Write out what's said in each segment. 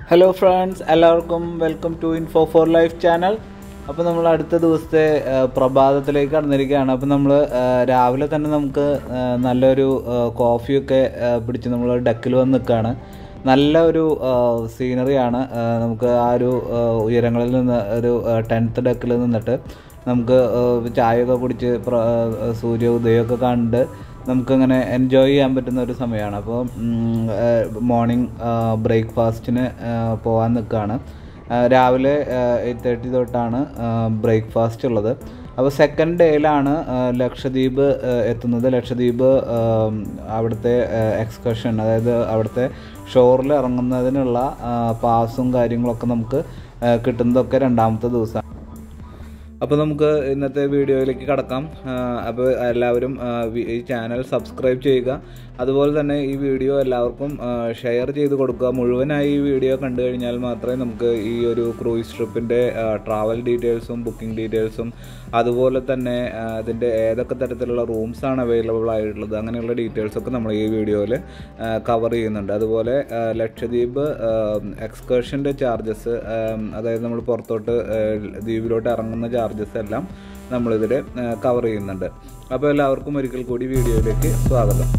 hello friends എല്ലാവർക്കും welcome to info for life channel അപ്പോൾ നമ്മൾ അടുത്ത ദിവസത്തെ ആ, പ്രഭാതത്തിലേക്ക് കടന്നിരിക്കുകയാണ് അപ്പോൾ നമ്മൾ രാവിലെ തന്നെ നമുക്ക് ആ, നല്ലൊരു ആ, കോഫിയൊക്കെ ആ, പിടിച്ച് നമ്മൾ ഡെക്കിൽ വന്ന് നിൽക്കുകയാണ് നല്ല ഒരു സീനറിയാണ് നമുക്ക് ആ ഒരു ആ, ഉയരങ്ങളിൽ നിന്ന് ഒരു ടെൻത്ത് ഡെക്കിൽ നിന്നിട്ട് നമുക്ക് ആ, ചായയൊക്കെ കുടിച്ച് പ്ര- ആ, സൂര്യ ഉദയമൊക്കെ കണ്ട് നമുക്കങ്ങനെ എൻജോയ് ചെയ്യാൻ പറ്റുന്ന ഒരു സമയമാണ് അപ്പോൾ മോർണിംഗ് ബ്രേക്ക്ഫാസ്റ്റിന് പോകാൻ നിൽക്കുകയാണ് രാവിലെ എയ്റ്റ് തേർട്ടി തൊട്ടാണ് ബ്രേക്ക്ഫാസ്റ്റ് ഉള്ളത് അപ്പോൾ സെക്കൻഡ് ഡേയിലാണ് ലക്ഷദ്വീപ് ആ, എത്തുന്നത് ലക്ഷദ്വീപ് ആ, അവിടുത്തെ എക്സ്കർഷൻ അതായത് അവിടുത്തെ ഷോറിൽ ഇറങ്ങുന്നതിനുള്ള ആ, പാസും കാര്യങ്ങളൊക്കെ നമുക്ക് ആ, കിട്ടുന്നതൊക്കെ രണ്ടാമത്തെ ദിവസമാണ് അപ്പോൾ നമുക്ക് ഇന്നത്തെ വീഡിയോയിലേക്ക് കടക്കാം അപ്പോൾ എല്ലാവരും ആ, വി- ഈ ചാനൽ സബ്സ്ക്രൈബ് ചെയ്യുക അതുപോലെ തന്നെ ഈ വീഡിയോ എല്ലാവർക്കും ഷെയർ ചെയ്ത് കൊടുക്കുക മുഴുവനായി ഈ വീഡിയോ കണ്ടു കഴിഞ്ഞാൽ മാത്രമേ നമുക്ക് ഈ ഒരു ക്രൂയിസ് ട്രിപ്പിൻ്റെ ട്രാവൽ ഡീറ്റെയിൽസും ബുക്കിംഗ് ഡീറ്റെയിൽസും അതുപോലെ തന്നെ ആ, അതിൻ്റെ ഏതൊക്കെ തരത്തിലുള്ള റൂംസ് ആണ് അവൈലബിൾ ആയിട്ടുള്ളത് അങ്ങനെയുള്ള ഡീറ്റെയിൽസ് ഒക്കെ നമ്മൾ ഈ വീഡിയോയിൽ കവർ ചെയ്യുന്നുണ്ട് അതുപോലെ ആ, ലക്ഷദ്വീപ് എക്സ്കേർഷൻ്റെ ചാർജസ് അതായത് നമ്മൾ പുറത്തോട്ട് ആ, ദ്വീപിലോട്ട് ഇറങ്ങുന്ന ചാർജസ് എല്ലാം നമ്മളിതിൽ കവർ ചെയ്യുന്നുണ്ട് അപ്പോൾ എല്ലാവർക്കും ഒരിക്കൽ കൂടി വീഡിയോയിലേക്ക് സ്വാഗതം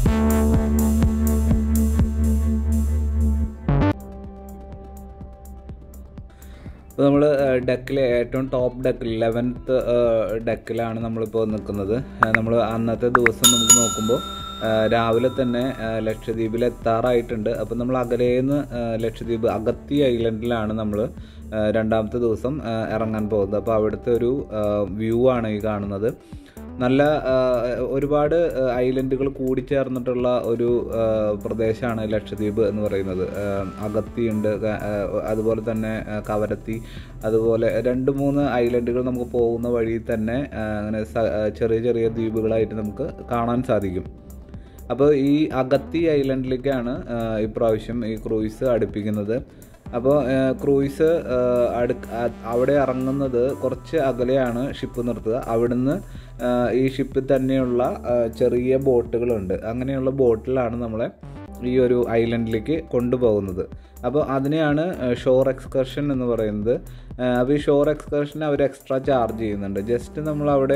അപ്പോൾ നമ്മൾ ഡെക്കിലെ ഏറ്റവും ടോപ്പ് ഡെക്കിൽ ലെവൻത്ത് ഡെക്കിലാണ് നമ്മളിപ്പോൾ നിൽക്കുന്നത് നമ്മൾ അന്നത്തെ ദിവസം നമുക്ക് നോക്കുമ്പോൾ ആ, രാവിലെ തന്നെ ആ, ലക്ഷദ്വീപിൽ എത്താറായിട്ടുണ്ട് അപ്പോൾ നമ്മൾ അകലേന്ന് ആ, ലക്ഷദ്വീപ് അഗത്തി ഐലൻഡിലാണ് നമ്മൾ ആ, രണ്ടാമത്തെ ദിവസം ആ, ഇറങ്ങാൻ പോകുന്നത് അപ്പോൾ അവിടുത്തെ ഒരു വ്യൂ ആണ് ഈ കാണുന്നത് നല്ല ആ, ഒരുപാട് ഐലൻഡുകൾ കൂടിച്ചേർന്നിട്ടുള്ള ഒരു ആ, പ്രദേശമാണ് ലക്ഷദ്വീപ് എന്ന് പറയുന്നത് ആ, അഗത്തിയുണ്ട് ക- ആ, അതുപോലെ തന്നെ ആ, കവരത്തി അതുപോലെ രണ്ട് മൂന്ന് ഐലൻഡുകൾ നമുക്ക് പോകുന്ന വഴി തന്നെ ആ, അങ്ങനെ സ- ആ, ചെറിയ ചെറിയ ദ്വീപുകളായിട്ട് നമുക്ക് കാണാൻ സാധിക്കും അപ്പോൾ ഈ അഗത്തി ഐലൻഡിലേക്കാണ് ആ, ഇപ്രാവശ്യം ഈ ക്രൂയിസ് അടുപ്പിക്കുന്നത് അപ്പോൾ ക്രൂയിസ് അടു അ- അവിടെ ഇറങ്ങുന്നത് കുറച്ച് അകലെയാണ് ഷിപ്പ് നിർത്തുക അവിടുന്ന് ആ, ഈ ഷിപ്പിൽ തന്നെയുള്ള ആ, ചെറിയ ബോട്ടുകളുണ്ട് അങ്ങനെയുള്ള ബോട്ടിലാണ് നമ്മളെ ഈ ഒരു ഐലൻഡിലേക്ക് കൊണ്ടുപോകുന്നത് അപ്പോൾ അതിനെയാണ് ഷോർ എക്സ്കർഷൻ എന്ന് പറയുന്നത് അപ്പോൾ ഈ ഷോർ എക്സ്കർഷൻ അവർ എക്സ്ട്രാ ചാർജ് ചെയ്യുന്നുണ്ട് ജസ്റ്റ് നമ്മൾ അവിടെ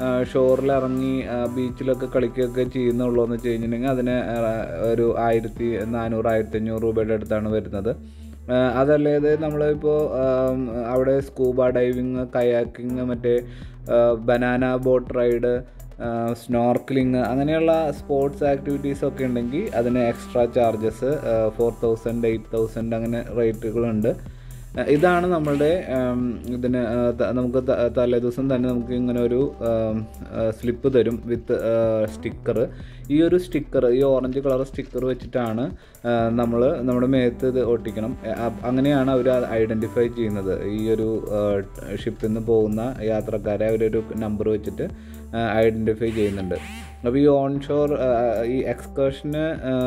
ഷോറിൽ ഇറങ്ങി ബീച്ചിലൊക്കെ കളിക്കുകയൊക്കെ ചെയ്യുന്നുള്ളൂ എന്ന് വെച്ച് കഴിഞ്ഞിട്ടുണ്ടെങ്കിൽ അതിന് ആ, ഒരു ആയിരത്തി നാനൂറ് ആയിരത്തി അഞ്ഞൂറ് രൂപയുടെ അടുത്താണ് വരുന്നത് ആ, അതല്ലാതെ നമ്മളിപ്പോൾ അവിടെ സ്കൂബ ഡൈവിങ് കയാക്കിങ് മറ്റേ ബനാന ബോട്ട് റൈഡ് സ്നോർക്കലിങ് അങ്ങനെയുള്ള സ്പോർട്സ് ആക്ടിവിറ്റീസ് ഒക്കെ ഉണ്ടെങ്കിൽ അതിന് extra charges four thousand eight thousand അങ്ങനെ റേറ്റുകളുണ്ട് ആ, ഇതാണ് നമ്മളുടെ ആം, ഇതിന് ആ, ത- നമുക്ക് ത- തലേ ദിവസം തന്നെ നമുക്ക് ഇങ്ങനെ ഒരു സ്ലിപ്പ് തരും വിത്ത് സ്റ്റിക്കർ ഈ ഒരു സ്റ്റിക്കർ ഈ ഓറഞ്ച് കളർ സ്റ്റിക്കർ വെച്ചിട്ടാണ് നമ്മൾ നമ്മുടെ മേത്ത് ഇത് ഒട്ടിക്കണം ആ, അ- അങ്ങനെയാണ് അവർ ഐഡൻറ്റിഫൈ ചെയ്യുന്നത് ഈ ഒരു ഷിപ്പിൽ നിന്ന് പോകുന്ന യാത്രക്കാരെ അവരൊരു നമ്പർ വെച്ചിട്ട് ഐഡൻറ്റിഫൈ ചെയ്യുന്നുണ്ട് അപ്പോൾ ഈ ഓൺഷോർ ഈ എക്സ്കർഷന്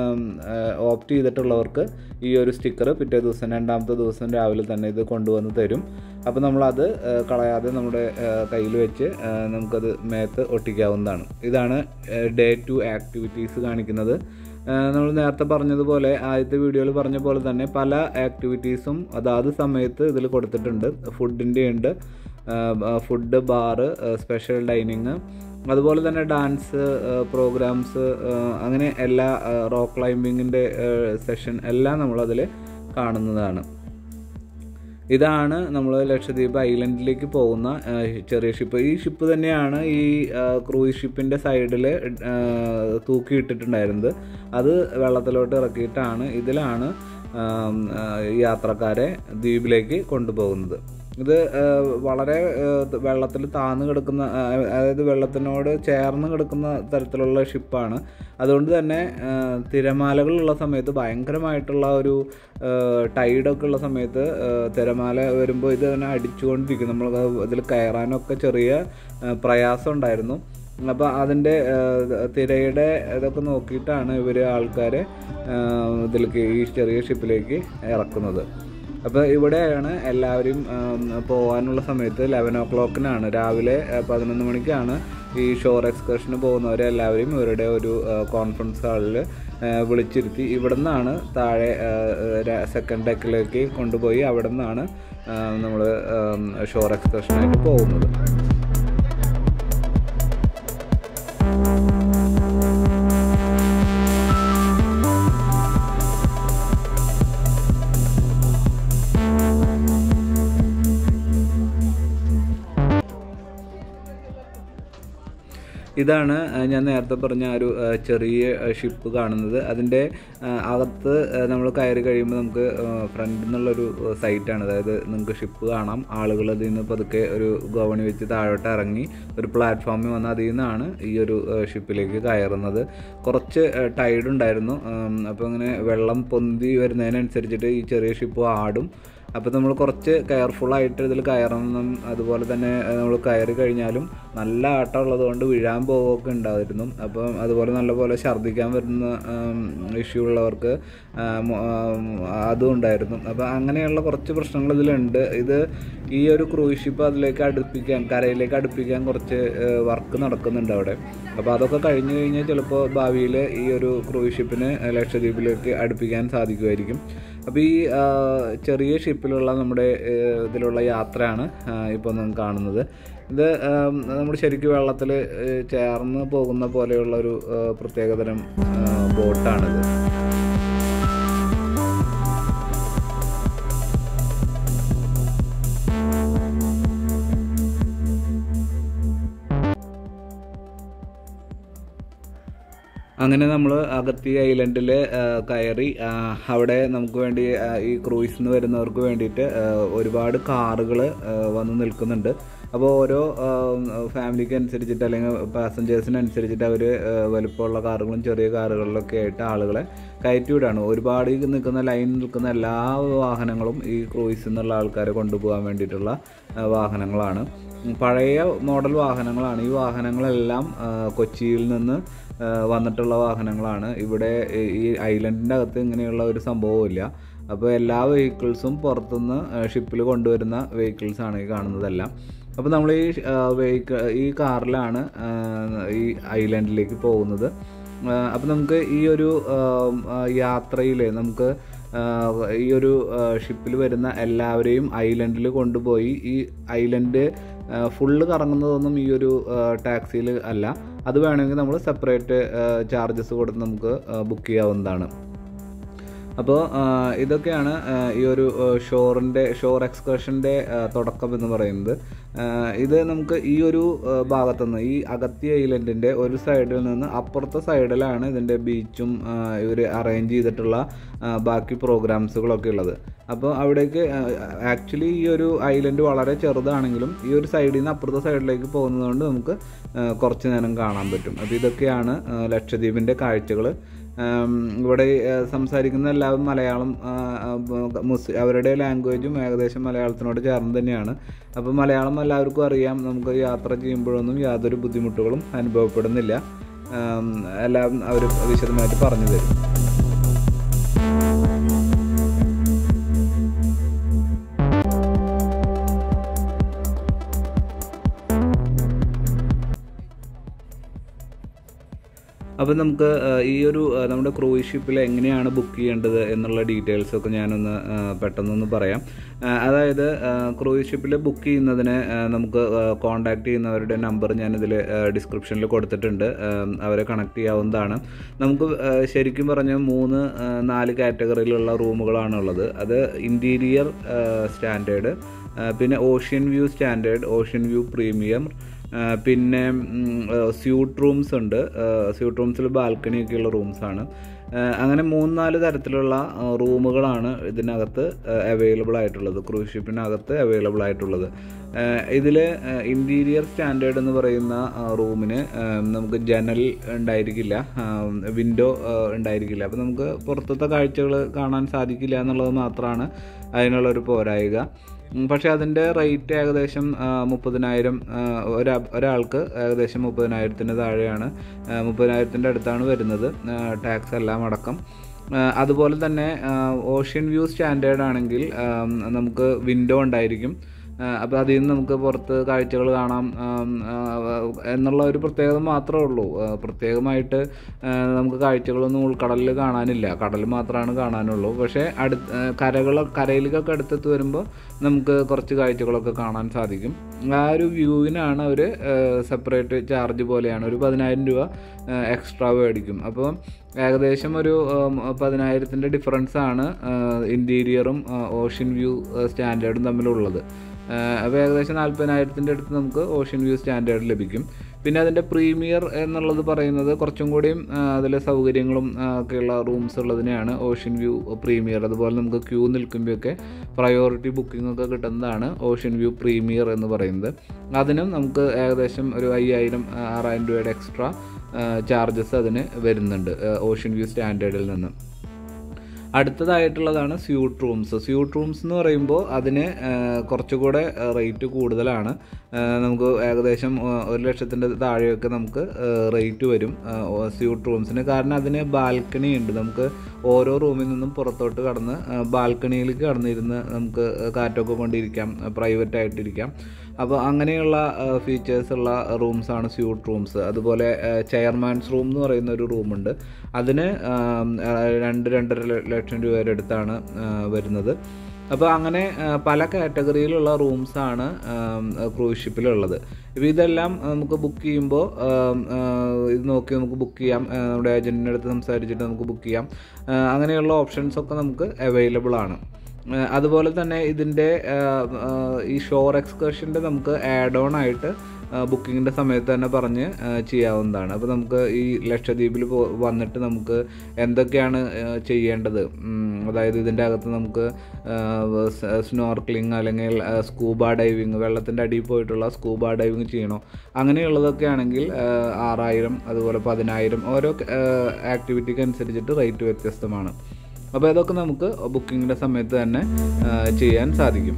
ഓപ്റ്റ് ചെയ്തിട്ടുള്ളവർക്ക് ഈ ഒരു സ്റ്റിക്കർ പിറ്റേ ദിവസം രണ്ടാമത്തെ ദിവസം രാവിലെ തന്നെ ഇത് കൊണ്ടുവന്ന് തരും അപ്പോൾ നമ്മളത് ആ, കളയാതെ നമ്മുടെ കയ്യിൽ വെച്ച് ആ, നമുക്കത് മേത്ത് ഒട്ടിക്കാവുന്നതാണ് ഇതാണ് ഡേ ടു ആക്ടിവിറ്റീസ് കാണിക്കുന്നത് നമ്മൾ നേരത്തെ പറഞ്ഞതുപോലെ ആദ്യത്തെ വീഡിയോയിൽ പറഞ്ഞ പോലെ തന്നെ പല ആക്ടിവിറ്റീസും അതാത് സമയത്ത് ഇതിൽ കൊടുത്തിട്ടുണ്ട് ഫുഡിൻ്റെ ഉണ്ട് ഫുഡ് ബാറ് സ്പെഷ്യൽ ഡൈനിങ് അതുപോലെ തന്നെ ഡാൻസ് പ്രോഗ്രാംസ് അങ്ങനെ എല്ലാ റോക്ക് ക്ലൈമ്പിങ്ങിൻ്റെ സെഷൻ എല്ലാം നമ്മളതിൽ കാണുന്നതാണ് ഇതാണ് നമ്മൾ ലക്ഷദ്വീപ് ഐലൻഡിലേക്ക് പോകുന്ന ആ, ചെറിയ ഷിപ്പ് ഈ ഷിപ്പ് തന്നെയാണ് ഈ ക്രൂയിസ് ഷിപ്പിൻ്റെ സൈഡിൽ തൂക്കിയിട്ടിട്ടുണ്ടായിരുന്നത് അത് വെള്ളത്തിലോട്ട് ഇറക്കിയിട്ടാണ് ഇതിലാണ് ആം, ആ, യാത്രക്കാരെ ദ്വീപിലേക്ക് കൊണ്ടുപോകുന്നത് ഇത് ആ, വളരെ വെള്ളത്തിൽ താന്ന് കിടക്കുന്ന ആ, അതായത് വെള്ളത്തിനോട് ചേർന്ന് കിടക്കുന്ന തരത്തിലുള്ള ഷിപ്പാണ് അതുകൊണ്ട് തന്നെ ആ, തിരമാലകളുള്ള സമയത്ത് ഭയങ്കരമായിട്ടുള്ള ഒരു ടൈഡൊക്കെ ഉള്ള സമയത്ത് ആ, തിരമാല വരുമ്പോൾ ഇത് തന്നെ അടിച്ചുകൊണ്ടിരിക്കും നമ്മൾ ഇതിൽ കയറാനൊക്കെ ചെറിയ ആ, പ്രയാസം ഉണ്ടായിരുന്നു അപ്പോൾ അതിൻ്റെ ആ, തിരയുടെ ഇതൊക്കെ നോക്കിയിട്ടാണ് ഇവർ ആൾക്കാരെ ആ, ഇതിലേക്ക് ഈ ചെറിയ ഷിപ്പിലേക്ക് ഇറക്കുന്നത് അപ്പോൾ ഇവിടെയാണ് എല്ലാവരും ആം, പോകാനുള്ള സമയത്ത് ലെവൻ ഓ ക്ലോക്കിനാണ് രാവിലെ ആ, പതിനൊന്ന് മണിക്കാണ് ഈ ഷോർ എക്സ്കർഷന് പോകുന്നവരെ എല്ലാവരെയും ഇവരുടെ ഒരു കോൺഫറൻസ് ഹാളിൽ വിളിച്ചിരുത്തി ഇവിടെ നിന്നാണ് താഴെ സെക്കൻഡ് ഡെക്കിലേക്ക് കൊണ്ടുപോയി അവിടെ നിന്നാണ് നമ്മൾ ഷോർ എക്സ്കർഷനായിട്ട് പോകുന്നത് ഇതാണ് അഹ് ഞാൻ നേരത്തെ പറഞ്ഞ ആ ഒരു അഹ് ചെറിയ ഷിപ്പ് കാണുന്നത് അതിൻ്റെ അഹ് അകത്ത് നമ്മൾ കയറി കഴിയുമ്പോൾ നമുക്ക് ഫ്രണ്ടിൽ നിന്നുള്ളൊരു സൈറ്റാണ് അതായത് നിങ്ങൾക്ക് ഷിപ്പ് കാണാം ആളുകൾ അതിൽ നിന്ന് പതുക്കെ ഒരു ഗോവണി വെച്ച് താഴോട്ട് ഇറങ്ങി ഒരു പ്ലാറ്റ്ഫോമിൽ വന്ന് അതിൽ നിന്നാണ് ഈ ഒരു അഹ് ഷിപ്പിലേക്ക് കയറുന്നത് കുറച്ച് ടൈഡ് ഉണ്ടായിരുന്നു അപ്പോൾ അങ്ങനെ വെള്ളം പൊന്തി വരുന്നതിനനുസരിച്ചിട്ട് ഈ ചെറിയ ഷിപ്പ് ആടും അപ്പോൾ നമ്മൾ കുറച്ച് കെയർഫുള്ളായിട്ട് ഇതിൽ കയറണം അതുപോലെ തന്നെ നമ്മൾ കയറി കഴിഞ്ഞാലും നല്ല ആട്ടം ഉള്ളത് കൊണ്ട് വീഴാൻ പോവുകയൊക്കെ ഉണ്ടായിരുന്നു അപ്പം അതുപോലെ നല്ലപോലെ ഛർദ്ദിക്കാൻ വരുന്ന ഇഷ്യൂ ഉള്ളവർക്ക് അതും ഉണ്ടായിരുന്നു അപ്പോൾ അങ്ങനെയുള്ള കുറച്ച് പ്രശ്നങ്ങൾ ഇതിലുണ്ട് ഇത് ഈ ഒരു ക്രൂയിസ് ഷിപ്പ് അതിലേക്ക് അടുപ്പിക്കാൻ കരയിലേക്ക് അടുപ്പിക്കാൻ കുറച്ച് വർക്ക് നടക്കുന്നുണ്ട് അവിടെ അപ്പോൾ അതൊക്കെ കഴിഞ്ഞ് കഴിഞ്ഞാൽ ചിലപ്പോൾ ഭാവിയിൽ ഈ ഒരു ക്രൂയിസ് ഷിപ്പിന് ലക്ഷദ്വീപിലേക്ക് അടുപ്പിക്കാൻ സാധിക്കുമായിരിക്കും അപ്പോൾ ഈ ചെറിയ ഷിപ്പിലുള്ള നമ്മുടെ ഇതിലുള്ള യാത്രയാണ് ഇപ്പോൾ നമ്മൾ കാണുന്നത് ഇത് നമ്മൾ ശരിക്കും വെള്ളത്തിൽ ചേർന്ന് പോകുന്ന പോലെയുള്ള ഒരു പ്രത്യേകതരം ബോട്ടാണിത് അങ്ങനെ നമ്മൾ അഗത്തി ഐലൻഡിൽ കയറി അവിടെ നമുക്ക് വേണ്ടി ഈ ക്രൂയിസിന് വരുന്നവർക്ക് വേണ്ടിയിട്ട് ഒരുപാട് കാറുകൾ വന്ന് നിൽക്കുന്നുണ്ട് അപ്പോൾ ഓരോ ഫാമിലിക്ക് അനുസരിച്ചിട്ട് അല്ലെങ്കിൽ പാസഞ്ചേഴ്സിന് അനുസരിച്ചിട്ട് അവർ വലുപ്പമുള്ള കാറുകളും ചെറിയ കാറുകളിലൊക്കെ ആയിട്ട് ആളുകളെ കയറ്റി വിടാണ് ഒരുപാട് നിൽക്കുന്ന ലൈൻ നിൽക്കുന്ന എല്ലാ വാഹനങ്ങളും ഈ ക്രൂയിസിൽ നിന്നുള്ള ആൾക്കാരെ കൊണ്ടുപോകാൻ വേണ്ടിയിട്ടുള്ള വാഹനങ്ങളാണ് പഴയ മോഡൽ വാഹനങ്ങളാണ് ഈ വാഹനങ്ങളെല്ലാം കൊച്ചിയിൽ നിന്ന് വന്നിട്ടുള്ള വാഹനങ്ങളാണ് ഇവിടെ ഈ ഐലൻഡിൻ്റെ അകത്ത് ഇങ്ങനെയുള്ള ഒരു സംഭവമില്ല അപ്പോൾ എല്ലാ വെഹിക്കിൾസും പുറത്തുനിന്ന് ഷിപ്പിൽ കൊണ്ടുവരുന്ന വെഹിക്കിൾസാണ് ഈ കാണുന്നതെല്ലാം അപ്പോൾ നമ്മൾ ഈ വെഹിക്കിൾ ഈ കാറിലാണ് ഈ ഐലൻഡിലേക്ക് പോകുന്നത് അപ്പോൾ നമുക്ക് ഈ ഒരു യാത്രയിൽ നമുക്ക് ഈ ഒരു ഷിപ്പിൽ വരുന്ന എല്ലാവരെയും ഐലൻഡിൽ കൊണ്ടുപോയി ഈ ഐലൻഡ് ഫുള്ള് കറങ്ങുന്നതൊന്നും ഈ ഒരു ടാക്സിയിൽ അല്ല അത് വേണമെങ്കിൽ നമ്മൾ സെപ്പറേറ്റ് ചാർജസ് കൊടുത്ത് നമുക്ക് ബുക്ക് ചെയ്യാവുന്നതാണ് അപ്പോൾ ഇതൊക്കെയാണ് ഈ ഒരു ഷോറിൻ്റെ ഷോർ എക്സ്കർഷൻ്റെ തുടക്കം എന്ന് പറയുന്നത് ഇത് നമുക്ക് ഈ ഒരു ഭാഗത്തുനിന്ന് ഈ അഗത്തി ഐലൻഡിൻ്റെ ഒരു സൈഡിൽ നിന്ന് അപ്പുറത്തെ സൈഡിലാണ് ഇതിൻ്റെ ബീച്ചും ഇവർ അറേഞ്ച് ചെയ്തിട്ടുള്ള ബാക്കി പ്രോഗ്രാംസുകളൊക്കെ ഉള്ളത് അപ്പോൾ അവിടേക്ക് ആക്ച്വലി ഈ ഒരു ഐലൻഡ് വളരെ ചെറുതാണെങ്കിലും ഈ ഒരു സൈഡിൽ നിന്ന് അപ്പുറത്തെ സൈഡിലേക്ക് പോകുന്നതുകൊണ്ട് നമുക്ക് കുറച്ച് നേരം കാണാൻ പറ്റും അപ്പോൾ ഇതൊക്കെയാണ് ലക്ഷദ്വീപിൻ്റെ കാഴ്ചകൾ ഇവിടെ സംസാരിക്കുന്ന എല്ലാവരും മലയാളം മുസ് അവരുടെ ലാംഗ്വേജും ഏകദേശം മലയാളത്തിനോട് ചേർന്ന് തന്നെയാണ് അപ്പോൾ മലയാളം എല്ലാവർക്കും അറിയാം നമുക്ക് യാത്ര ചെയ്യുമ്പോഴൊന്നും യാതൊരു ബുദ്ധിമുട്ടുകളും അനുഭവപ്പെടുന്നില്ല എല്ലാം അവർ വിശദമായിട്ട് പറഞ്ഞു തരും അപ്പോൾ നമുക്ക് ഈ ഒരു നമ്മുടെ ക്രൂയിസ് ഷിപ്പിൽ എങ്ങനെയാണ് ബുക്ക് ചെയ്യേണ്ടത് എന്നുള്ള ഡീറ്റെയിൽസ് ഒക്കെ ഞാനൊന്ന് പെട്ടെന്നൊന്ന് പറയാം അതായത് ക്രൂയിസ് ഷിപ്പിൽ ബുക്ക് ചെയ്യുന്നതിന് നമുക്ക് കോൺടാക്ട് ചെയ്യുന്നവരുടെ നമ്പർ ഞാനിതിൽ ഡിസ്ക്രിപ്ഷനിൽ കൊടുത്തിട്ടുണ്ട് അവരെ കണക്ട് ചെയ്യാവുന്നതാണ് നമുക്ക് ശരിക്കും പറഞ്ഞ മൂന്ന് നാല് കാറ്റഗറിയിലുള്ള റൂമുകളാണ് ഉള്ളത് അത് ഇൻറ്റീരിയർ സ്റ്റാൻഡേർഡ് പിന്നെ ocean view standard ocean view premium പിന്നെ സ്യൂട്ട് റൂംസ് ഉണ്ട് സ്യൂട്ട് റൂംസിൽ ബാൽക്കണിയൊക്കെയുള്ള റൂംസാണ് അങ്ങനെ മൂന്ന് നാല് തരത്തിലുള്ള റൂമുകളാണ് ഇതിനകത്ത് അവൈലബിൾ ആയിട്ടുള്ളത് ക്രൂസ് ഷിപ്പിനകത്ത് അവൈലബിൾ ആയിട്ടുള്ളത് ഇതിൽ ഇൻറ്റീരിയർ സ്റ്റാൻഡേർഡ് എന്ന് പറയുന്ന റൂമിന് നമുക്ക് ജനൽ ഉണ്ടായിരിക്കില്ല വിൻഡോ ഉണ്ടായിരിക്കില്ല അപ്പോൾ നമുക്ക് പുറത്തത്തെ കാഴ്ചകൾ കാണാൻ സാധിക്കില്ല എന്നുള്ളത് മാത്രമാണ് അതിനുള്ളൊരു പോരായിക പക്ഷേ അതിൻ്റെ റേറ്റ് ഏകദേശം മുപ്പതിനായിരം ഒരാ ഒരാൾക്ക് ഏകദേശം മുപ്പതിനായിരത്തിന് താഴെയാണ് മുപ്പതിനായിരത്തിൻ്റെ അടുത്താണ് വരുന്നത് ടാക്സ് എല്ലാം അടക്കം അതുപോലെ തന്നെ ഓഷ്യൻ വ്യൂ സ്റ്റാൻഡേർഡ് ആണെങ്കിൽ നമുക്ക് വിൻഡോ ഉണ്ടായിരിക്കും അപ്പോൾ അതിൽ നിന്ന് നമുക്ക് പുറത്ത് കാഴ്ചകൾ കാണാം ആം, ആ, എന്നുള്ള ഒരു പ്രത്യേകത മാത്രമേ ഉള്ളൂ ആ, പ്രത്യേകമായിട്ട് ആ, നമുക്ക് കാഴ്ചകളൊന്നും ഉൾക്കടലിൽ കാണാനില്ല കടൽ മാത്രമാണ് കാണാനുള്ളൂ പക്ഷേ അടുത്ത് കരകൾ കരയിലേക്കൊക്കെ അടുത്തെത്ത് വരുമ്പോൾ നമുക്ക് കുറച്ച് കാഴ്ചകളൊക്കെ കാണാൻ സാധിക്കും ആ ഒരു വ്യൂവിനാണ് അവർ സെപ്പറേറ്റ് ചാർജ് പോലെയാണ് ഒരു പതിനായിരം രൂപ എക്സ്ട്രാ മേടിക്കും അപ്പോൾ ഏകദേശം ഒരു ഉം, പതിനായിരത്തിൻ്റെ ഡിഫറൻസ് ആണ് ഇൻറ്റീരിയറും ഓഷ്യൻ വ്യൂ സ്റ്റാൻഡേർഡും തമ്മിലുള്ളത് അപ്പോൾ ഏകദേശം നാൽപ്പതിനായിരത്തിൻ്റെ അടുത്ത് നമുക്ക് ഓഷ്യൻ വ്യൂ സ്റ്റാൻഡേർഡ് ലഭിക്കും പിന്നെ അതിൻ്റെ പ്രീമിയർ എന്നുള്ളത് പറയുന്നത് കുറച്ചും കൂടിയും അതിൽ സൗകര്യങ്ങളും ആ, ഒക്കെയുള്ള റൂംസ് ഉള്ളതിനെയാണ് ഓഷ്യൻ വ്യൂ പ്രീമിയർ അതുപോലെ നമുക്ക് ക്യൂ നിൽക്കുമ്പോഴൊക്കെ പ്രയോറിറ്റി ബുക്കിംഗ് ഒക്കെ കിട്ടുന്നതാണ് ഓഷ്യൻ വ്യൂ പ്രീമിയർ എന്ന് പറയുന്നത് അതിനും നമുക്ക് ഏകദേശം ഒരു അയ്യായിരം ആറായിരം രൂപയുടെ എക്സ്ട്രാ ചാർജസ് അതിന് വരുന്നുണ്ട് ഓഷ്യൻ വ്യൂ സ്റ്റാൻഡേർഡിൽ നിന്ന് അടുത്തതായിട്ടുള്ളതാണ് സ്യൂട്ട് റൂംസ് സ്യൂട്ട് റൂംസ് എന്ന് പറയുമ്പോൾ അതിന് ആ, കുറച്ചുകൂടെ റേറ്റ് കൂടുതലാണ് ആ, നമുക്ക് ഏകദേശം ആ, ഒരു ലക്ഷത്തിൻ്റെ താഴെയൊക്കെ നമുക്ക് റേറ്റ് വരും സ്യൂട്ട് റൂംസിന് കാരണം അതിന് ബാൽക്കണി ഉണ്ട് നമുക്ക് ഓരോ റൂമിൽ നിന്നും പുറത്തോട്ട് കടന്ന് ബാൽക്കണിയിലേക്ക് കടന്നിരുന്ന് നമുക്ക് കാറ്റൊക്കെ കൊണ്ടിരിക്കാം പ്രൈവറ്റ് ആയിട്ടിരിക്കാം അപ്പോൾ അങ്ങനെയുള്ള ഫീച്ചേഴ്സ് ഉള്ള റൂംസാണ് സ്യൂട്ട് റൂംസ് അതുപോലെ ചെയർമാൻസ് റൂം എന്ന് പറയുന്ന ഒരു റൂമുണ്ട് അതിന് ആം, ആ, രണ്ട് രണ്ടര ല- ലക്ഷം രൂപയുടെ അടുത്താണ് ആ, വരുന്നത് അപ്പോൾ അങ്ങനെ ആ, പല കാറ്റഗറിയിലുള്ള റൂംസാണ് ക്രൂസ് ഷിപ്പിലുള്ളത് ഇപ്പോൾ ഇതെല്ലാം നമുക്ക് ബുക്ക് ചെയ്യുമ്പോൾ ഇത് നോക്കി നമുക്ക് ബുക്ക് ചെയ്യാം ആ, നമ്മുടെ ഏജൻറ്റിൻ്റെ അടുത്ത് സംസാരിച്ചിട്ട് നമുക്ക് ബുക്ക് ചെയ്യാം ആ, അങ്ങനെയുള്ള ഓപ്ഷൻസ് ഒക്കെ നമുക്ക് അവൈലബിൾ ആണ് ആ, അതുപോലെ തന്നെ ഇതിൻ്റെ ആ, ആ, ഈ ഷോർ എക്സ്കർഷൻ്റെ നമുക്ക് ആഡ് ഓൺ ആയിട്ട് ബുക്കിങ്ങിൻ്റെ സമയത്ത് തന്നെ പറഞ്ഞ് ആ, ചെയ്യാവുന്നതാണ് അപ്പോൾ നമുക്ക് ഈ ലക്ഷദ്വീപിൽ പോ വന്നിട്ട് നമുക്ക് എന്തൊക്കെയാണ് ആ, ചെയ്യേണ്ടത് ഉം, അതായത് ഇതിൻ്റെ അകത്ത് നമുക്ക് സ്നോർക്ലിങ് അല്ലെങ്കിൽ സ്കൂബ ഡൈവിങ് വെള്ളത്തിൻ്റെ അടിയിൽ പോയിട്ടുള്ള സ്കൂബ ഡൈവിങ് ചെയ്യണോ അങ്ങനെയുള്ളതൊക്കെ ആണെങ്കിൽ ആ, ആറായിരം അതുപോലെ പതിനായിരം ഓരോ ആക്ടിവിറ്റിക്ക് അനുസരിച്ചിട്ട് റേറ്റ് വ്യത്യസ്തമാണ് അപ്പോൾ ഇതൊക്കെ നമുക്ക് ബുക്കിങ്ങിൻ്റെ സമയത്ത് തന്നെ ആ, ചെയ്യാൻ സാധിക്കും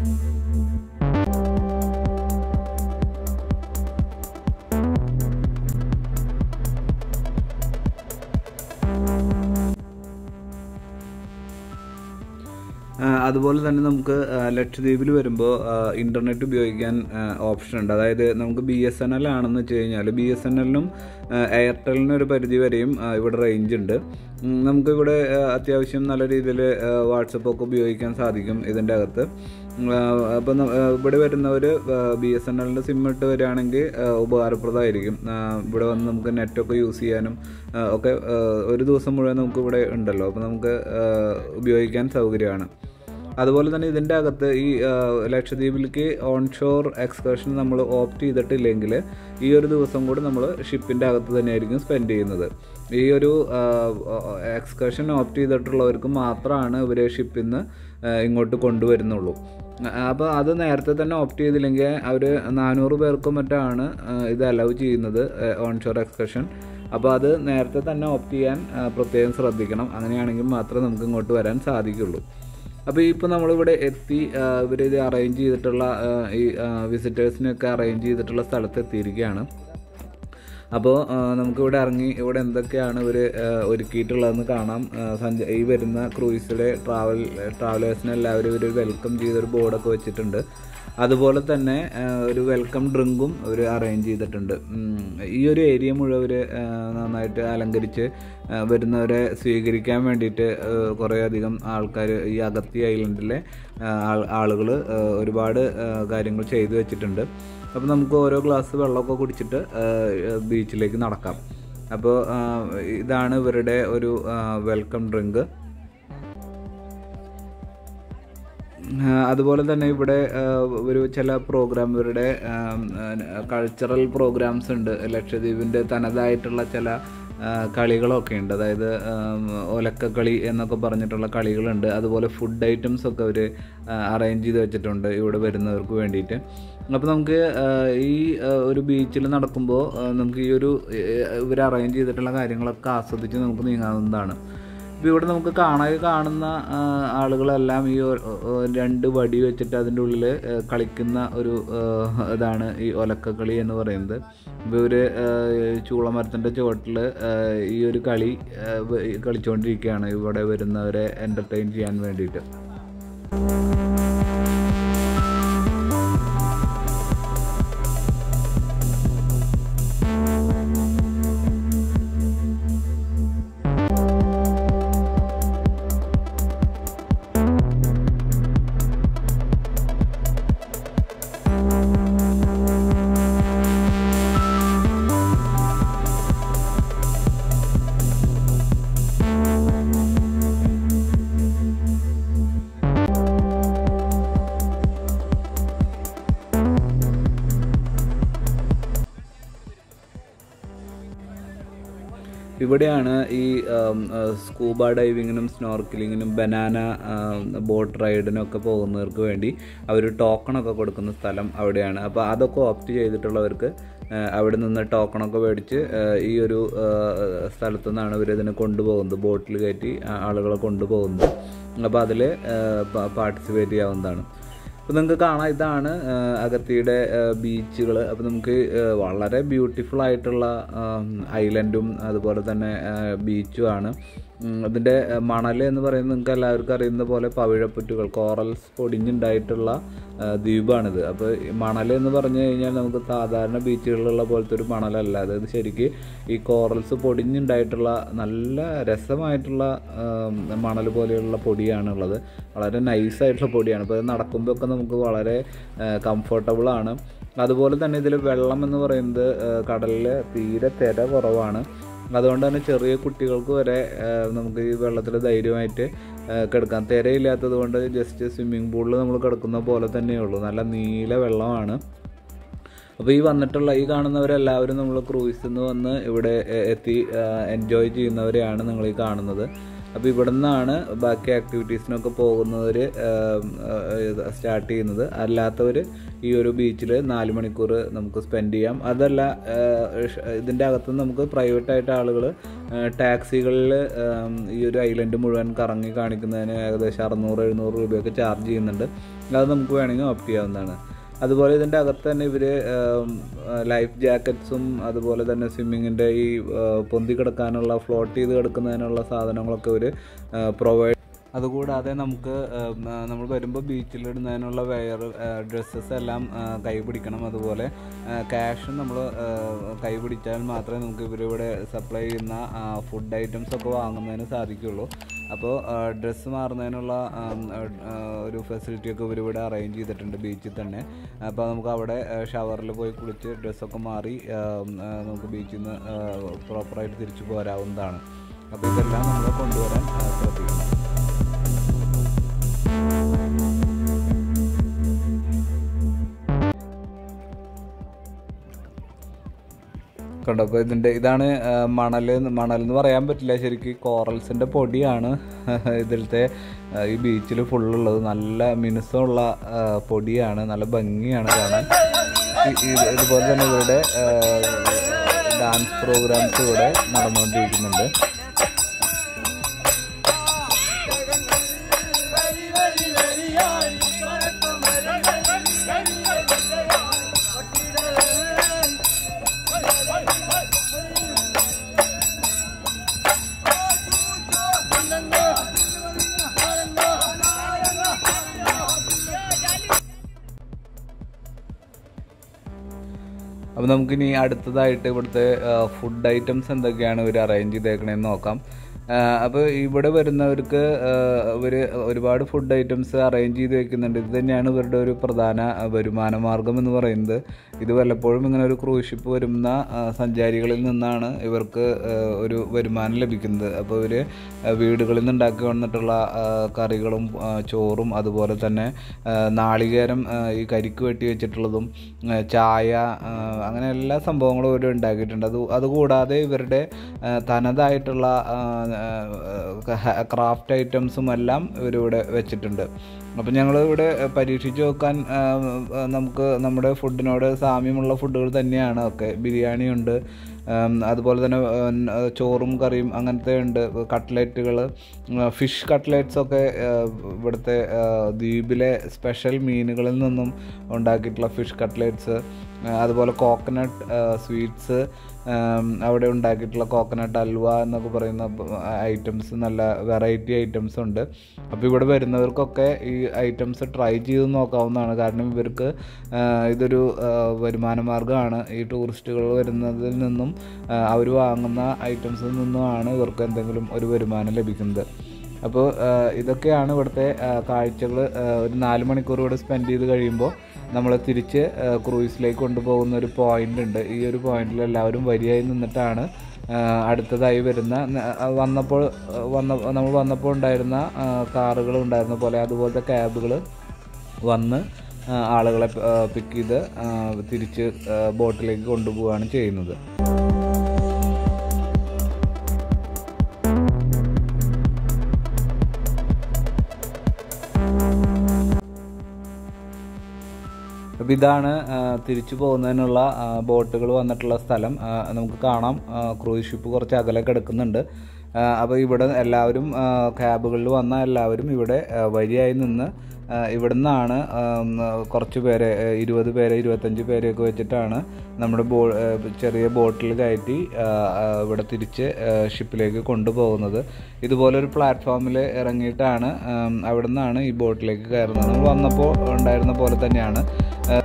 ആ, അതുപോലെ തന്നെ നമുക്ക് ആ, ലക്ഷദ്വീപിൽ വരുമ്പോൾ ഇൻ്റർനെറ്റ് ഉപയോഗിക്കാൻ ഓപ്ഷൻ ഉണ്ട് അതായത് നമുക്ക് ബി എസ് എൻ എൽ ആണെന്ന് വെച്ച് കഴിഞ്ഞാൽ ബി എസ് എൻ എല്ലിനും എയർടെലിനും ഒരു പരിധി വരെയും ആ, ഇവിടെ റേഞ്ച് ഉണ്ട് ഉം, നമുക്കിവിടെ ആ, അത്യാവശ്യം നല്ല രീതിയിൽ വാട്സപ്പൊക്കെ ഉപയോഗിക്കാൻ സാധിക്കും ഇതിൻ്റെ അകത്ത് അപ്പം ഇവിടെ വരുന്നവർ ബി എസ് എൻ എല്ലിൻ്റെ സിം ഇട്ട് വരികയാണെങ്കിൽ ആ, ഉപകാരപ്രദമായിരിക്കും ആ, ഇവിടെ വന്ന് നമുക്ക് നെറ്റൊക്കെ യൂസ് ചെയ്യാനും ആ, ഒക്കെ ആ, ഒരു ദിവസം മുഴുവൻ നമുക്ക് ഇവിടെ ഉണ്ടല്ലോ അപ്പോൾ നമുക്ക് ആ, ഉപയോഗിക്കാൻ സൗകര്യമാണ് അതുപോലെ തന്നെ ഇതിൻ്റെ അകത്ത് ഈ ആ, ലക്ഷദ്വീപിലേക്ക് ഓൺഷോർ എക്സ്കർഷൻ നമ്മൾ ഓപ്റ്റ് ചെയ്തിട്ടില്ലെങ്കിൽ ഈ ഒരു ദിവസം കൂടി നമ്മൾ ഷിപ്പിൻ്റെ അകത്ത് തന്നെയായിരിക്കും സ്പെൻഡ് ചെയ്യുന്നത് ഈ ഒരു എക്സ്കർഷൻ ഓപ്റ്റ് ചെയ്തിട്ടുള്ളവർക്ക് മാത്രമാണ് ഇവർ ഷിപ്പിൽ നിന്ന് ഇങ്ങോട്ട് കൊണ്ടുവരുന്നുള്ളൂ അപ്പോൾ അത് നേരത്തെ തന്നെ ഓപ്റ്റ് ചെയ്തില്ലെങ്കിൽ അവർ നാനൂറ് പേർക്കും മറ്റാണ് ആ, ഇത് അലൗ ചെയ്യുന്നത് ഓൺഷോർ എക്സ്കർഷൻ അപ്പോൾ അത് നേരത്തെ തന്നെ ഓപ്റ്റ് ചെയ്യാൻ ആ, പ്രത്യേകം ശ്രദ്ധിക്കണം അങ്ങനെയാണെങ്കിൽ മാത്രമേ നമുക്ക് ഇങ്ങോട്ട് വരാൻ സാധിക്കുള്ളൂ അപ്പോൾ ഇപ്പോൾ നമ്മളിവിടെ എത്തി ഇവർ ഇത് അറേഞ്ച് ചെയ്തിട്ടുള്ള ആ, ഈ വിസിറ്റേഴ്സിനൊക്കെ അറേഞ്ച് ചെയ്തിട്ടുള്ള സ്ഥലത്ത് എത്തിയിരിക്കുകയാണ് അപ്പോൾ നമുക്കിവിടെ ഇറങ്ങി ഇവിടെ എന്തൊക്കെയാണ് ഇവർ ഒരുക്കിയിട്ടുള്ളതെന്ന് കാണാം ആ, സഞ്ച ഈ വരുന്ന ക്രൂയിസിലെ ട്രാവൽ ട്രാവലേഴ്സിനെ എല്ലാവരും ഇവർ വെൽക്കം ചെയ്തൊരു ബോർഡൊക്കെ വെച്ചിട്ടുണ്ട് അതുപോലെ തന്നെ ആ, ഒരു വെൽക്കം ഡ്രിങ്കും അവർ അറേഞ്ച് ചെയ്തിട്ടുണ്ട് ഉം, ഈ ഒരു ഏരിയ മുഴുവൻ അവർ നന്നായിട്ട് അലങ്കരിച്ച് ആ, വരുന്നവരെ സ്വീകരിക്കാൻ വേണ്ടിയിട്ട് കുറേ അധികം ആൾക്കാർ ഈ അഗത്തി ഐലൻഡിലെ ആളുകൾ ഒരുപാട് ആ, കാര്യങ്ങൾ ചെയ്തു വെച്ചിട്ടുണ്ട് അപ്പോൾ നമുക്ക് ഓരോ ഗ്ലാസ് വെള്ളമൊക്കെ കുടിച്ചിട്ട് ആ, ബീച്ചിലേക്ക് നടക്കാം അപ്പോൾ ആ, ഇതാണ് ഇവരുടെ ഒരു വെൽക്കം ഡ്രിങ്ക് ആ, അതുപോലെ തന്നെ ഇവിടെ ആ, ഒരു ചില പ്രോഗ്രാം ഇവരുടെ കൾച്ചറൽ പ്രോഗ്രാംസ് ഉണ്ട് ലക്ഷദ്വീപിൻ്റെ തനതായിട്ടുള്ള ചില ആ, കളികളൊക്കെ ഉണ്ട് അതായത് ആം, ഒലക്കക്കളി എന്നൊക്കെ പറഞ്ഞിട്ടുള്ള കളികളുണ്ട് അതുപോലെ ഫുഡ് ഐറ്റംസ് ഒക്കെ അവർ അറേഞ്ച് ചെയ്ത് വെച്ചിട്ടുണ്ട് ഇവിടെ വരുന്നവർക്ക് വേണ്ടിയിട്ട് അപ്പോൾ നമുക്ക് ആ, ഈ ആ, ഒരു ബീച്ചിൽ നടക്കുമ്പോൾ ആ, നമുക്ക് ഈ ഒരു ഇവർ അറേഞ്ച് ചെയ്തിട്ടുള്ള കാര്യങ്ങളൊക്കെ ആസ്വദിച്ച് നമുക്ക് നീങ്ങാവുന്നതാണ് ഇപ്പോൾ ഇവിടെ നമുക്ക് കാണാൻ കാണുന്ന ആ, ആളുകളെല്ലാം ഈ ഒ- ഒ- രണ്ട് വടി വെച്ചിട്ട് അതിൻ്റെ ഉള്ളിൽ കളിക്കുന്ന ഒരു ആ, ഇതാണ് ഈ ഒലക്കക്കളി എന്ന് പറയുന്നത് ഇപ്പോൾ ഇവർ ചൂളമരത്തിൻ്റെ ചുവട്ടിൽ ഈ ഒരു കളി ആ, വ- കളിച്ചുകൊണ്ടിരിക്കുകയാണ് ഇവിടെ വരുന്നവരെ എൻ്റർടൈൻ ചെയ്യാൻ വേണ്ടിയിട്ട് ഇവിടെയാണ് ഈ സ്കൂബ ഡൈവിങ്ങിനും സ്നോർക്കിലിങ്ങിനും ബനാന ബോട്ട് റൈഡിനും ഒക്കെ പോകുന്നവർക്ക് വേണ്ടി അവർ ടോക്കണൊക്കെ കൊടുക്കുന്ന സ്ഥലം അവിടെയാണ് അപ്പോൾ അതൊക്കെ ഓപ്റ്റ് ചെയ്തിട്ടുള്ളവർക്ക് ആ, അവിടെ നിന്ന് ടോക്കണൊക്കെ മേടിച്ച് ആ, ഈ ഒരു ആ, സ്ഥലത്തു നിന്നാണ് ഇവർ ഇതിനെ കൊണ്ടുപോകുന്നത് ബോട്ടിൽ കയറ്റി ആ, ആളുകളെ കൊണ്ടുപോകുന്നത് അപ്പോൾ അതിൽ പാർട്ടിസിപ്പേറ്റ് ചെയ്യാവുന്നതാണ് അപ്പോൾ നിങ്ങൾക്ക് കാണാം ഇതാണ് ആ, അഗത്തിയുടെ ബീച്ചുകൾ അപ്പോൾ നമുക്ക് ആ, വളരെ ബ്യൂട്ടിഫുൾ ആയിട്ടുള്ള ഐലൻഡും അതുപോലെ തന്നെ ബീച്ചും ആണ് ഉം, ഇതിൻ്റെ മണൽ എന്ന് പറയുന്നത് നിങ്ങൾക്ക് എല്ലാവർക്കും അറിയുന്ന പോലെ പവിഴപ്പുറ്റുകൾ കോറൽസ് പൊടിഞ്ഞുണ്ടായിട്ടുള്ള ആ, ദ്വീപാണിത് അപ്പോൾ ഈ മണൽ എന്ന് പറഞ്ഞു കഴിഞ്ഞാൽ നമുക്ക് സാധാരണ ബീച്ചുകളിലുള്ള പോലത്തെ ഒരു മണലല്ല അതായത് ശരിക്ക് ഈ കോറൽസ് പൊടിഞ്ഞുണ്ടായിട്ടുള്ള നല്ല രസമായിട്ടുള്ള ആ, മണൽ പോലെയുള്ള പൊടിയാണുള്ളത് വളരെ നൈസായിട്ടുള്ള പൊടിയാണ് അപ്പോൾ ഇത് നടക്കുമ്പോൾ ഒക്കെ നമുക്ക് വളരെ കംഫർട്ടബിൾ ആണ് അതുപോലെ തന്നെ ഇതിൽ വെള്ളം എന്ന് പറയുന്നത് കടലിൽ തീരെ തിര കുറവാണ് അതുകൊണ്ട് തന്നെ ചെറിയ കുട്ടികൾക്ക് വരെ ആ, നമുക്ക് ഈ വെള്ളത്തിൽ ധൈര്യമായിട്ട് ആ, കിടക്കാം തിരയില്ലാത്തത് കൊണ്ട് ജസ്റ്റ് സ്വിമ്മിംഗ് പൂളിൽ നമ്മൾ കിടക്കുന്ന പോലെ തന്നെയുള്ളൂ നല്ല നീല വെള്ളമാണ് അപ്പോൾ ഈ വന്നിട്ടുള്ള ഈ കാണുന്നവരെല്ലാവരും നമ്മൾ ക്രൂയിസിൽ നിന്ന് വന്ന് ഇവിടെ എ- എത്തി എൻജോയ് ചെയ്യുന്നവരെയാണ് നിങ്ങൾ ഈ കാണുന്നത് അപ്പോൾ ഇവിടെ നിന്നാണ് ബാക്കി ആക്ടിവിറ്റീസിനൊക്കെ പോകുന്നവർ സ്റ്റാർട്ട് ചെയ്യുന്നത് അല്ലാത്തവർ ഈ ഒരു ബീച്ചിൽ നാല് മണിക്കൂർ നമുക്ക് സ്പെൻഡ് ചെയ്യാം അതല്ല ഇതിൻ്റെ അകത്ത് നമുക്ക് പ്രൈവറ്റായിട്ട് ആളുകൾ ടാക്സികളിൽ ഈ ഒരു ഐലൻഡ് മുഴുവൻ കറങ്ങി കാണിക്കുന്നതിന് ഏകദേശം അറുന്നൂറ് എഴുന്നൂറ് രൂപയൊക്കെ ചാർജ് ചെയ്യുന്നുണ്ട് അത് നമുക്ക് വേണമെങ്കിൽ ഓപ്റ്റ് ചെയ്യാവുന്നതാണ് അതുപോലെ ഇതിൻ്റെ അകത്ത് തന്നെ ഇവർ ലൈഫ് ജാക്കറ്റ്സും അതുപോലെ തന്നെ സ്വിമ്മിങ്ങിൻ്റെ ഈ ആ, പൊന്തി കിടക്കാനുള്ള ഫ്ലോട്ട് ചെയ്ത് കിടക്കുന്നതിനുള്ള സാധനങ്ങളൊക്കെ ഇവർ പ്രൊവൈഡ് അതുകൂടാതെ നമുക്ക് നമ്മൾ വരുമ്പോൾ ബീച്ചിലിടുന്നതിനുള്ള വെയർ ഡ്രസ്സസ് എല്ലാം ആ, കൈ പിടിക്കണം അതുപോലെ ക്യാഷും നമ്മൾ കൈ പിടിച്ചാൽ മാത്രമേ നമുക്ക് ഇവരിവിടെ സപ്ലൈ ചെയ്യുന്ന ഫുഡ് ഐറ്റംസ് ഒക്കെ വാങ്ങുന്നതിന് സാധിക്കുള്ളൂ അപ്പോൾ ഡ്രസ്സ് മാറുന്നതിനുള്ള ആം, ആ, ഒരു ഫെസിലിറ്റി ഒക്കെ ഇവരിവിടെ അറേഞ്ച് ചെയ്തിട്ടുണ്ട് ബീച്ചിൽ തന്നെ അപ്പോൾ നമുക്ക് അവിടെ ഷവറിൽ പോയി കുളിച്ച് ഡ്രസ്സൊക്കെ മാറി ആം, ആ, നമുക്ക് ബീച്ചിൽ നിന്ന് പ്രോപ്പറായിട്ട് തിരിച്ചു പോരാവുന്നതാണ് അപ്പോൾ ഇതെല്ലാം നമ്മൾ കൊണ്ടുവരാൻ ആ, ശ്രദ്ധിക്കണം കണ്ടോ അപ്പോൾ ഇതിൻ്റെ ഇതാണ് ആ, മണൽ മണൽ എന്ന് പറയാൻ പറ്റില്ല ശരിക്കും കോറൽസിൻ്റെ പൊടിയാണ് ഇതിലത്തെ ആ, ഈ ബീച്ചിൽ ഫുള്ളുള്ളത് നല്ല മിനുസമുള്ള ആ, പൊടിയാണ് നല്ല ഭംഗിയാണ് കാണാൻ ഈ- ഈ- ഇതുപോലെ തന്നെ ഇവരുടെ ഡാൻസ് പ്രോഗ്രാംസ് ഇവിടെ നടന്നുകൊണ്ടിരിക്കുന്നുണ്ട് അപ്പോൾ നമുക്കിനി അടുത്തതായിട്ട് ഇവിടുത്തെ ഫുഡ് ഐറ്റംസ് എന്തൊക്കെയാണ് ഇവർ അറേഞ്ച് ചെയ്തേക്കണേന്ന് നോക്കാം അപ്പോൾ ഇവിടെ വരുന്നവർക്ക് ഇവർ ഒരുപാട് ഫുഡ് ഐറ്റംസ് അറേഞ്ച് ചെയ്ത് വെക്കുന്നുണ്ട് ഇത് തന്നെയാണ് ഇവരുടെ ഒരു പ്രധാന ആ, വരുമാന മാർഗം എന്ന് പറയുന്നത് ഇത് വല്ലപ്പോഴും ഇങ്ങനെ ഒരു ക്രൂസ് ഷിപ്പ് വരുന്ന ആ, സഞ്ചാരികളിൽ നിന്നാണ് ഇവർക്ക് ആ, ഒരു വരുമാനം ലഭിക്കുന്നത് അപ്പോൾ ഇവർ വീടുകളിൽ നിന്ന് ഉണ്ടാക്കി വന്നിട്ടുള്ള ആ, കറികളും ആ, ചോറും അതുപോലെ തന്നെ ആ, നാളികേരം ആ, ഈ കരിക്ക് വെട്ടി വെച്ചിട്ടുള്ളതും ആ, ചായ ആ, അങ്ങനെ എല്ലാ സംഭവങ്ങളും ഇവർ ഉണ്ടാക്കിയിട്ടുണ്ട് അത് അതുകൂടാതെ ഇവരുടെ ആ, തനതായിട്ടുള്ള ക്രാഫ്റ്റ് ഐറ്റംസും എല്ലാം ഇവരിവിടെ വെച്ചിട്ടുണ്ട് അപ്പം ഞങ്ങൾ ഇവിടെ പരീക്ഷിച്ച് നോക്കാൻ ആ, ആ, നമുക്ക് നമ്മുടെ ഫുഡിനോട് സാമ്യമുള്ള ഫുഡുകൾ തന്നെയാണ് ഒക്കെ ബിരിയാണി ഉണ്ട് ഉം, അതുപോലെ തന്നെ ഉം, ചോറും കറിയും അങ്ങനത്തെ ഉണ്ട് കട്ട്ലറ്റുകൾ ഫിഷ് കട്ട്ലറ്റ്സ് ഒക്കെ ആ, ഇവിടുത്തെ ആ, ദ്വീപിലെ സ്പെഷ്യൽ മീനുകളിൽ നിന്നും ഉണ്ടാക്കിയിട്ടുള്ള ഫിഷ് കട്ട്ലറ്റ്സ് അതുപോലെ കോക്കനട്ട് സ്വീറ്റ്സ് അവിടെ ഉണ്ടാക്കിയിട്ടുള്ള കോക്കനട്ട് അൽവ എന്നൊക്കെ പറയുന്ന ഐറ്റംസ് നല്ല വെറൈറ്റി ഐറ്റംസ് ഉണ്ട് അപ്പോൾ ഇവിടെ വരുന്നവർക്കൊക്കെ ഈ ഐറ്റംസ് ട്രൈ ചെയ്ത് നോക്കാവുന്നതാണ് കാരണം ഇവർക്ക് ആ, ഇതൊരു ആ, വരുമാന മാർഗ്ഗമാണ് ഈ ടൂറിസ്റ്റുകൾ വരുന്നതിൽ നിന്നും അവർ വാങ്ങുന്ന ഐറ്റംസിൽ നിന്നുമാണ് ഇവർക്ക് എന്തെങ്കിലും ഒരു വരുമാനം ലഭിക്കുന്നത് അപ്പോൾ ഇതൊക്കെയാണ് ഇവിടുത്തെ കാഴ്ചകൾ ഒരു നാല് മണിക്കൂർ ഇവിടെ സ്പെൻഡ് ചെയ്ത് കഴിയുമ്പോൾ നമ്മൾ തിരിച്ച് ക്രൂയിസിലേക്ക് കൊണ്ടുപോകുന്ന ഒരു പോയിന്റ് ഉണ്ട് ഈ ഒരു പോയിന്റിൽ എല്ലാവരും വരിയായി നിന്നിട്ടാണ് ആ, അടുത്തതായി വരുന്ന ന- ആ, വന്നപ്പോൾ ആ, വന്ന നമ്മൾ വന്നപ്പോൾ ഉണ്ടായിരുന്ന കാറുകൾ ഉണ്ടായിരുന്ന പോലെ അതുപോലത്തെ ക്യാബുകൾ വന്ന് ആ, ആളുകളെ പിക്ക് ചെയ്ത് ആ, തിരിച്ച് ആ, ബോട്ടിലേക്ക് കൊണ്ടുപോവുകയാണ് ചെയ്യുന്നത് അപ്പോൾ ഇതാണ് ആ, തിരിച്ചു പോകുന്നതിനുള്ള ബോട്ടുകൾ വന്നിട്ടുള്ള സ്ഥലം ആ, നമുക്ക് കാണാം ക്രൂയിസ് ഷിപ്പ് കുറച്ച് അകലെ കിടക്കുന്നുണ്ട് അപ്പോൾ ഇവിടെ എല്ലാവരും ആ, ക്യാബുകളിൽ വന്ന എല്ലാവരും ഇവിടെ ആ, വഴിയായി നിന്ന് ആ, ഇവിടെ നിന്നാണ് കുറച്ച് പേരെ ആ, ഇരുപത് പേരെ ഇരുപത്തഞ്ച് പേരെയൊക്കെ വെച്ചിട്ടാണ് നമ്മുടെ ബോ ആ, ചെറിയ ബോട്ടിൽ കയറ്റി ആ, ആ, ഇവിടെ തിരിച്ച് ആ, ഷിപ്പിലേക്ക് കൊണ്ടുപോകുന്നത് ഇതുപോലൊരു പ്ലാറ്റ്ഫോമിൽ ഇറങ്ങിയിട്ടാണ് ആം, അവിടെ നിന്നാണ് ഈ ബോട്ടിലേക്ക് കയറുന്നത് നമ്മൾ വന്നപ്പോൾ ഉണ്ടായിരുന്ന പോലെ തന്നെയാണ് ആ,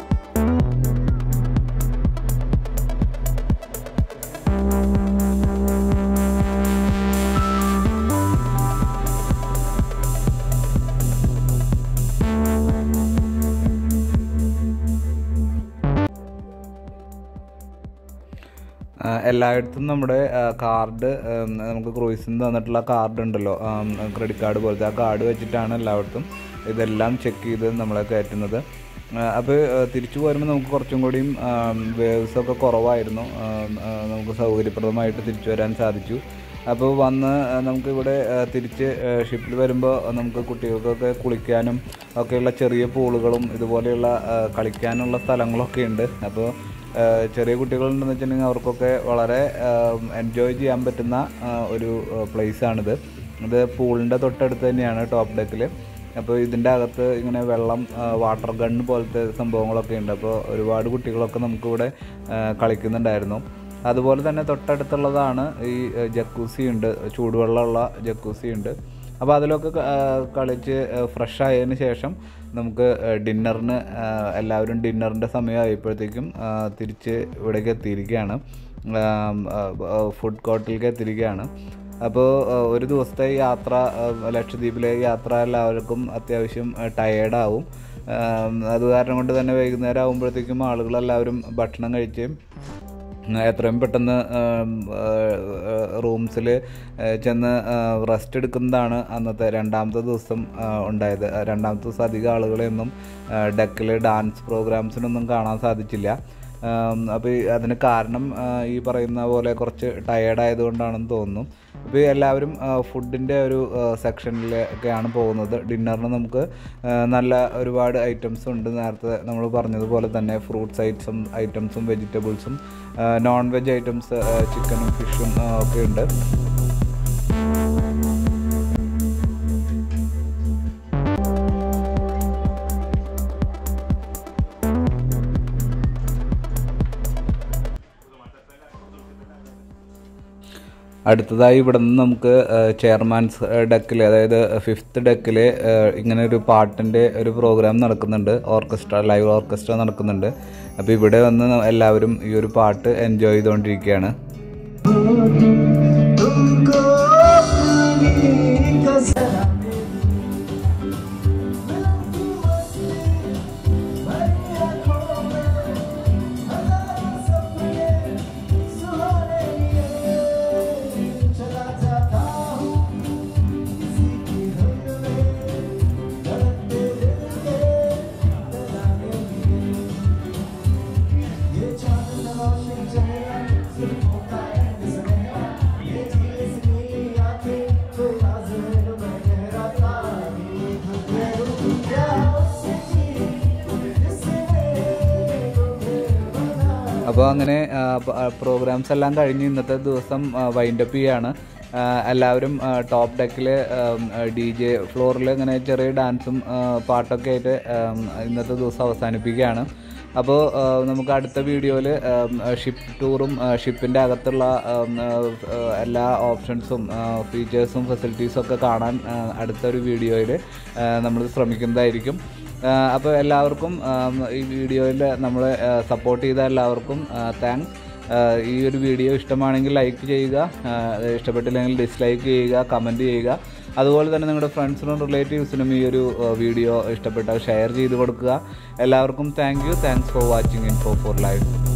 ആ, എല്ലായിടത്തും നമ്മുടെ ആ, കാർഡ് ഉം, നമുക്ക് ക്രൂയിസിൽ നിന്ന് തന്നിട്ടുള്ള കാർഡ് ഉണ്ടല്ലോ ക്രെഡിറ്റ് കാർഡ് പോലത്തെ ആ കാർഡ് വെച്ചിട്ടാണ് എല്ലായിടത്തും ഇതെല്ലാം ചെക്ക് ചെയ്ത് നമ്മളെ കയറ്റുന്നത് അപ്പോൾ തിരിച്ചു പോരുമ്പോൾ നമുക്ക് കുറച്ചും കൂടിയും വേവ്സ് ഒക്കെ കുറവായിരുന്നു ആ, ആ, നമുക്ക് സൗകര്യപ്രദമായിട്ട് തിരിച്ചു വരാൻ സാധിച്ചു അപ്പോൾ വന്ന് ആ, നമുക്കിവിടെ ആ, തിരിച്ച് ഷിപ്പിൽ വരുമ്പോൾ നമുക്ക് കുട്ടികൾക്കൊക്കെ കുളിക്കാനും ഒക്കെയുള്ള ചെറിയ പൂളുകളും ഇതുപോലെയുള്ള ആ, കളിക്കാനുള്ള സ്ഥലങ്ങളൊക്കെ ഉണ്ട് അപ്പോൾ ആഹ് ചെറിയ കുട്ടികളുണ്ടെന്ന് വെച്ചിട്ടുണ്ടെങ്കിൽ അവർക്കൊക്കെ വളരെ എൻജോയ് ചെയ്യാൻ പറ്റുന്ന ആഹ് ഒരു പ്ലേസ് ആണിത് ഇത് പൂളിൻ്റെ തൊട്ടടുത്ത് തന്നെയാണ് ടോപ്പ് ഡെക്കിൽ അപ്പോൾ ഇതിൻ്റെ അകത്ത് ഇങ്ങനെ വെള്ളം വാട്ടർ ഗൺ പോലത്തെ സംഭവങ്ങളൊക്കെ ഉണ്ട് അപ്പോൾ ഒരുപാട് കുട്ടികളൊക്കെ നമുക്കിവിടെ ആഹ് കളിക്കുന്നുണ്ടായിരുന്നു അതുപോലെ തന്നെ തൊട്ടടുത്തുള്ളതാണ് ഈ ജക്കൂസി ഉണ്ട് ചൂടുവെള്ളമുള്ള ജക്കൂസി ഉണ്ട് അപ്പോൾ അതിലൊക്കെ ക- ആ, കളിച്ച് ഫ്രഷ് ആയതിനു ശേഷം നമുക്ക് ഡിന്നറിന് എല്ലാവരും ഡിന്നറിൻ്റെ സമയമായപ്പോഴത്തേക്കും ആ, തിരിച്ച് ഇവിടേക്ക് എത്തിയിരിക്കുകയാണ് ഫുഡ് കോർട്ടിലേക്ക് എത്തിയിരിക്കുകയാണ് അപ്പോൾ ഒരു ദിവസത്തെ യാത്ര ആ, ലക്ഷദ്വീപിലെ യാത്ര എല്ലാവർക്കും അത്യാവശ്യം ടയേർഡാവും അത് കാരണം കൊണ്ട് തന്നെ വൈകുന്നേരം ആകുമ്പോഴത്തേക്കും ആളുകളെല്ലാവരും ഭക്ഷണം കഴിച്ച് എത്രയും പെട്ടെന്ന് റൂംസിൽ ചെന്ന് റെസ്റ്റ് എടുക്കുന്നതാണ് അന്നത്തെ രണ്ടാമത്തെ ദിവസം ആ, ഉണ്ടായത് ആ, രണ്ടാമത്തെ ദിവസം അധികം ആളുകളെയൊന്നും ഡെക്കിൽ ഡാൻസ് പ്രോഗ്രാംസിനൊന്നും കാണാൻ സാധിച്ചില്ല അപ്പോൾ അതിന് കാരണം ആ, ഈ പറയുന്ന പോലെ കുറച്ച് ടയേർഡ് ആയതുകൊണ്ടാണെന്ന് തോന്നുന്നു ഇപ്പോൾ എല്ലാവരും ഫുഡിൻ്റെ ഒരു സെക്ഷനിലൊക്കെയാണ് പോകുന്നത് ഡിന്നറിന് നമുക്ക് ആ, നല്ല ഒരുപാട് ഐറ്റംസ് ഉണ്ട് നേരത്തെ നമ്മൾ പറഞ്ഞതുപോലെ തന്നെ ഫ്രൂട്ട്സ് ഐറ്റം ഐറ്റംസും വെജിറ്റബിൾസും നോൺ വെജ് ഐറ്റംസ് ചിക്കനും ഫിഷും ഒക്കെ ഉണ്ട് അടുത്തതായി ഇവിടെ നിന്ന് നമുക്ക് ചെയർമാൻസ് ഡെക്കിൽ അതായത് ഫിഫ്ത്ത് ഡെക്കിൽ ഇങ്ങനെ ഒരു പാട്ടിൻ്റെ ഒരു പ്രോഗ്രാം നടക്കുന്നുണ്ട് ഓർക്കസ്ട്ര ലൈവ് ഓർക്കസ്ട്ര നടക്കുന്നുണ്ട് അപ്പോൾ ഇവിടെ വന്ന് ന- എല്ലാവരും ഈ ഒരു പാട്ട് എൻജോയ് ചെയ്തുകൊണ്ടിരിക്കുകയാണ് तुमको अपनी कसम चला जाता हूँ किसी की धुन में धड़कते दिल के तराने लिए ये चांद रोशन चेहरा सिर्फ होता है सुनहरा ये चीज मेरी आंखें तो लाज़िम मैं गहरा था मैं रुक गया उससे जिसने को फिर बना അപ്പോൾ അങ്ങനെ പ്രോഗ്രാംസ് എല്ലാം കഴിഞ്ഞ് ഇന്നത്തെ ദിവസം വൈൻഡപ്പ് ചെയ്യാണ് ആ, എല്ലാവരും ടോപ്പ് ഡെക്കിൽ ഡി ജെ ഫ്ലോറിൽ ഇങ്ങനെ ചെറിയ ഡാൻസും ആ, പാട്ടൊക്കെ ആയിട്ട് ആം, ഇന്നത്തെ ദിവസം അവസാനിപ്പിക്കുകയാണ് അപ്പോൾ ആ, നമുക്ക് അടുത്ത വീഡിയോയിൽ ഷിപ്പ് ടൂറും ഷിപ്പിൻ്റെ അകത്തുള്ള ആം, ആ, ആ, എല്ലാ ഓപ്ഷൻസും ഫീച്ചേഴ്സും ഫെസിലിറ്റീസും ഒക്കെ കാണാൻ ആ, അടുത്തൊരു വീഡിയോയിൽ നമ്മൾ ശ്രമിക്കുന്നതായിരിക്കും അപ്പോൾ എല്ലാവർക്കും ആം, ഈ വീഡിയോയിൽ നമ്മൾ സപ്പോർട്ട് ചെയ്ത എല്ലാവർക്കും താങ്ക്സ് ഈ ഒരു വീഡിയോ ഇഷ്ടമാണെങ്കിൽ ലൈക്ക് ചെയ്യുക ആ, ഇഷ്ടപ്പെട്ടില്ലെങ്കിൽ ഡിസ്ലൈക്ക് ചെയ്യുക കമൻറ്റ് ചെയ്യുക അതുപോലെ തന്നെ നിങ്ങളുടെ ഫ്രണ്ട്സിനും റിലേറ്റീവ്സിനും ഈ ഒരു ആ, വീഡിയോ ഇഷ്ടപ്പെട്ടാൽ ഷെയർ ചെയ്ത് കൊടുക്കുക എല്ലാവർക്കും thank you thanks for watching info for life